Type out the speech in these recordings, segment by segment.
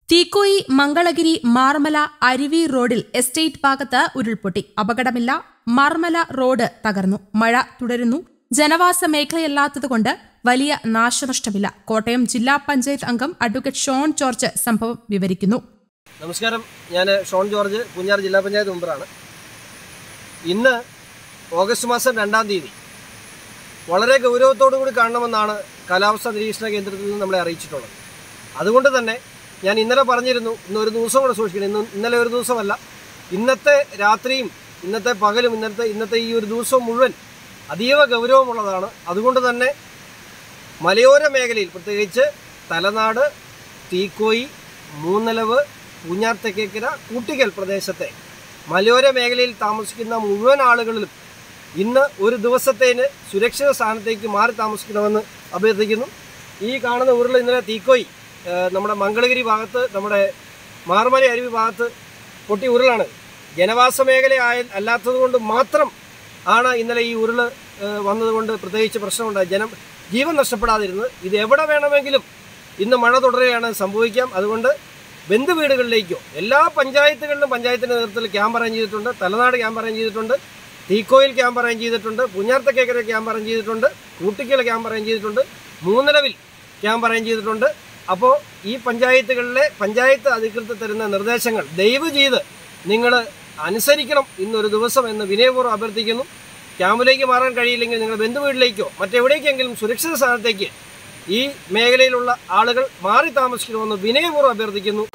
തീക്കോയി മംഗളഗിരി മാർമല അരുവി റോഡിൽ എസ്റ്റേറ്റ് ഭാഗത്ത് ഉരുൾപൊട്ടി അപകടമില്ല മാർമല റോഡ് തകർന്നു മഴ തുടരുന്നു ജനവാസ മേഖലയല്ലാത്തതുകൊണ്ട് വലിയ നാശനഷ്ടമില്ല കോട്ടയം ജില്ലാ പഞ്ചായത്ത് അംഗം അഡ്വക്കേറ്റ് ഷോൺ ജോർജ് സംഭവം വിവരിക്കുന്നു നമസ്കാരം ഞാൻ ഷോൺ ജോർജ് കുഞ്ഞാർ ജില്ലാ പഞ്ചായത്ത് മെമ്പറാണ് ഇന്ന് ഓഗസ്റ്റ് മാസം രണ്ടാം തീയതി വളരെ ഗൗരവത്തോടു കൂടി കാണണമെന്നാണ് കാലാവസ്ഥാ നിരീക്ഷണ കേന്ദ്രത്തിൽ നിന്ന് നമ്മളെ അറിയിച്ചിട്ടുള്ളത് അതുകൊണ്ട് തന്നെ ഞാൻ ഇന്നലെ പറഞ്ഞിരുന്നു ഇന്ന് ഒരു ദിവസം കൂടെ സൂക്ഷിക്കണം ഇന്ന് ഇന്നലെ ഒരു ദിവസമല്ല ഇന്നത്തെ രാത്രിയും ഇന്നത്തെ പകലും ഇന്നത്തെ ഇന്നത്തെ ഈ ഒരു ദിവസം മുഴുവൻ അതീവ ഗൗരവമുള്ളതാണ് അതുകൊണ്ട് തന്നെ മലയോര മേഖലയിൽ പ്രത്യേകിച്ച് തലനാട് തീക്കോയി മൂന്നലവ് പൂഞ്ഞാർ തെക്കേക്കര കൂട്ടിക്കൽ പ്രദേശത്തെ മലയോര മേഖലയിൽ താമസിക്കുന്ന മുഴുവൻ ആളുകളിലും ഇന്ന് ഒരു ദിവസത്തേന് സുരക്ഷിത സ്ഥാനത്തേക്ക് മാറി താമസിക്കണമെന്ന് അഭ്യർത്ഥിക്കുന്നു ഈ കാണുന്ന ഉരുൾ ഇന്നലെ തീക്കോയി ഏഹ്, നമ്മുടെ മംഗളഗിരി ഭാഗത്ത് നമ്മുടെ മാർമല അരുവി ഭാഗത്ത് പൊട്ടി ഉരുളാണ് ജനവാസ മേഖല ആയ അല്ലാത്തത് കൊണ്ട് മാത്രം ആണ് ഇന്നലെ ഈ ഉരുള് ഏഹ്, വന്നതുകൊണ്ട് പ്രത്യേകിച്ച് പ്രശ്നമുണ്ടായി ജനം ജീവൻ നഷ്ടപ്പെടാതിരുന്നത് ഇത് എവിടെ വേണമെങ്കിലും ഇന്ന് മഴ തുടരുകയാണ് സംഭവിക്കാം അതുകൊണ്ട് ബന്ധു വീടുകളിലേക്കോ എല്ലാ പഞ്ചായത്തുകളിലും പഞ്ചായത്തിൻ്റെ നേതൃത്വത്തിൽ ക്യാമ്പ് അറേഞ്ച് ചെയ്തിട്ടുണ്ട് തലനാട് ക്യാമ്പ് അറേഞ്ച് ചെയ്തിട്ടുണ്ട് തീക്കോയിൽ ക്യാമ്പ് അറേഞ്ച് ചെയ്തിട്ടുണ്ട് പുഞ്ഞാർത്തക്കേക്കര ക്യാമ്പ് അറേഞ്ച് ചെയ്തിട്ടുണ്ട് കൂട്ടിക്കൽ ക്യാമ്പ് അറേഞ്ച് ചെയ്തിട്ടുണ്ട് മൂന്നലവിൽ ക്യാമ്പ് അറേഞ്ച് ചെയ്തിട്ടുണ്ട് അപ്പോൾ ഈ പഞ്ചായത്തുകളിലെ പഞ്ചായത്ത് അധികൃതർ തരുന്ന നിർദ്ദേശങ്ങൾ ദയവ് ചെയ്ത് നിങ്ങൾ അനുസരിക്കണം ഇന്നൊരു ദിവസം എന്ന് വിനയപൂർവ്വം അഭ്യർത്ഥിക്കുന്നു ക്യാമ്പിലേക്ക് മാറാൻ കഴിയില്ലെങ്കിൽ നിങ്ങൾ ബന്ധുവീട്ടിലേക്കോ മറ്റെവിടേക്കെങ്കിലും സുരക്ഷിത സ്ഥാനത്തേക്ക് ഈ മേഖലയിലുള്ള ആളുകൾ മാറി താമസിക്കണമെന്ന് വിനയപൂർവ്വം അഭ്യർത്ഥിക്കുന്നു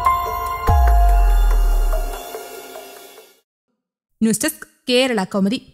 ന്യൂസ് ഡെസ്ക് കേരള കൗമുദി